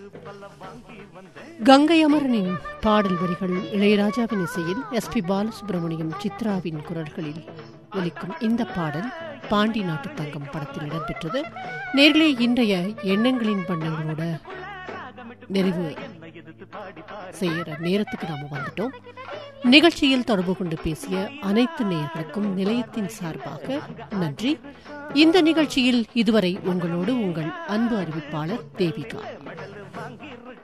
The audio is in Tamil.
கங்கை அமரனின் பாடல் வரிகள் இளையராஜாவின் இசையில் எஸ் பி பாலசுப்ரமணியம் சித்ராவின் குரல்களில் ஒலிக்கும் இந்த பாடல் பாண்டி நாட்டு தங்கம் படத்தில் இடம்பெற்றது நேரிலே இன்றைய எண்ணங்களின் வண்ணங்களோட நிறைவு செய்யற நேரத்துக்கு நாம வந்துட்டோம் நிகழ்ச்சியில் தொடர்பு கொண்டு பேசிய அனைத்து நேயர்களுக்கும் நிலையத்தின் சார்பாக நன்றி இந்த நிகழ்ச்சியில் இதுவரை உங்களோடு உங்கள் அன்பு அறிவிப்பாளர் தேவிகா